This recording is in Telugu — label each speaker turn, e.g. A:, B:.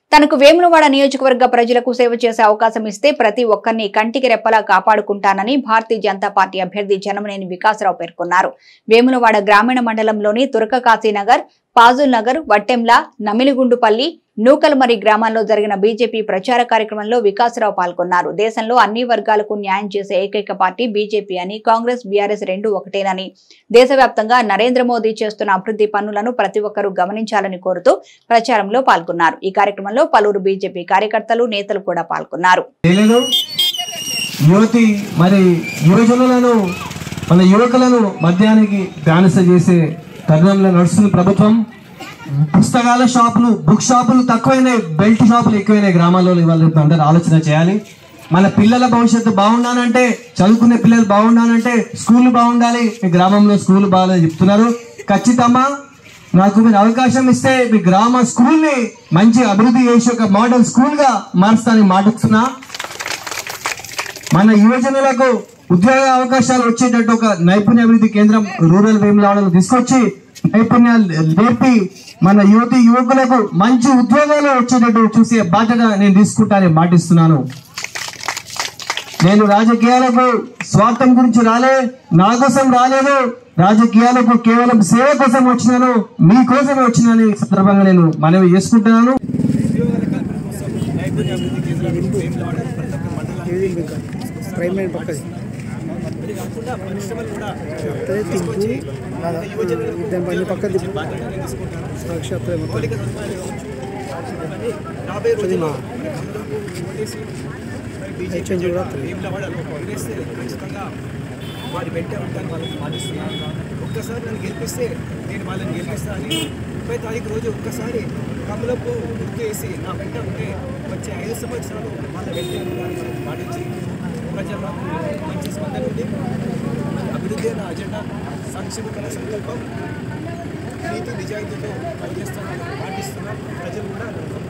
A: తనకు వేములవాడ నియోజకవర్గ ప్రజలకు సేవ చేసే అవకాశం ఇస్తే ప్రతి ఒక్కరిని కంటికి రెప్పలా కాపాడుకుంటానని భారతీయ జనతా పార్టీ అభ్యర్థి జనమనేని వికాసరావు పేర్కొన్నారు వేములవాడ గ్రామీణ మండలంలోని తురక కాశీనగర్ పాజుల్ నగర్ వట్టెంల నమిలిగుండుపల్లి నూకల్మరి గ్రామాల్లో జరిగిన బీజేపీ ప్రచార కార్యక్రమంలో వికాసరావు పాల్గొన్నారు దేశంలో అన్ని వర్గాలకు న్యాయం చేసే ఏకైక పార్టీ బీజేపీ అని కాంగ్రెస్ బీఆర్ఎస్ రెండు ఒకటేనని దేశవ్యాప్తంగా నరేంద్ర మోదీ చేస్తున్న అభివృద్ధి పనులను ప్రతి ఒక్కరూ గమనించాలని కోరుతూ ప్రచారంలో పాల్గొన్నారు ఈ కార్యక్రమంలో పలువురు బీజేపీ కార్యకర్తలు నేతలు కూడా పాల్గొన్నారు
B: తెలియదు యువతి మరి యువజనులను మన యువకులను మద్యానికి బానిస చేసే తరుణంలో నడుస్తుంది ప్రభుత్వం పుస్తకాల షాపులు బుక్ షాపులు తక్కువైనాయి బెల్ట్ షాపులు ఎక్కువైనాయి గ్రామాల్లో ఇవాళ రేపు అందరూ ఆలోచన చేయాలి మన పిల్లల భవిష్యత్తు బాగుండాలంటే చదువుకునే పిల్లలు బాగుండాలంటే స్కూల్ బాగుండాలి మీ గ్రామంలో స్కూల్ బాగాలని చెప్తున్నారు ఖచ్చితంగా నాకు మీరు అవకాశం ఇస్తే మీ గ్రామ స్కూల్ ని మంచి అభివృద్ధి చేసి ఒక మోడల్ స్కూల్ గా మారుస్తానని మాటిస్తున్నా మన యువజనులకు ఉద్యోగ అవకాశాలు వచ్చేటట్టు ఒక నైపుణ్య అభివృద్ధి కేంద్రం రూరల్ వేములవాడలో తీసుకొచ్చి నైపుణ్యాలు నేర్పి మన యువతి యువకులకు మంచి ఉద్యోగాలు వచ్చేటట్టు చూసే బాధ్యత నేను తీసుకుంటానని మాటిస్తున్నాను నేను రాజకీయాలకు స్వార్థం గురించి రాలే నా కోసం రాలేదు రాజకీయాలకు కేవలం సేవ కోసం వచ్చినాను మీ కోసమే వచ్చినాను ఈ సందర్భంగా నేను మనవి చేసుకుంటున్నాను
C: ప్రైమరీ పక్కది అదే తింపు ఇద్దరు పని పక్క తిప్పు సాక్షాత్ అది మా ఎక్స్చేంజ్ కూడా వస్తుంది.
D: వారి వెంట ఉంటాను వాళ్ళకి మాటిస్తున్నాను ఒక్కసారి నన్ను గెలిపిస్తే నేను వాళ్ళని గెలిపిస్తానని ముప్పై తారీఖు రోజు ఒక్కసారి కమలపు గుర్తు వేసి నా వెంట ఉంటే వచ్చే ఐదు సంవత్సరాలు వాళ్ళ వెంట ఉండాలని పాటించి ప్రజలకు మంచి స్పందన ఉంది అభివృద్ధి నా అజెండా సంక్షేమ కళ సంకల్పం నీతి నిజాయితీతో పనిచేస్తానని పాటిస్తున్నాను ప్రజలు కూడా నన్ను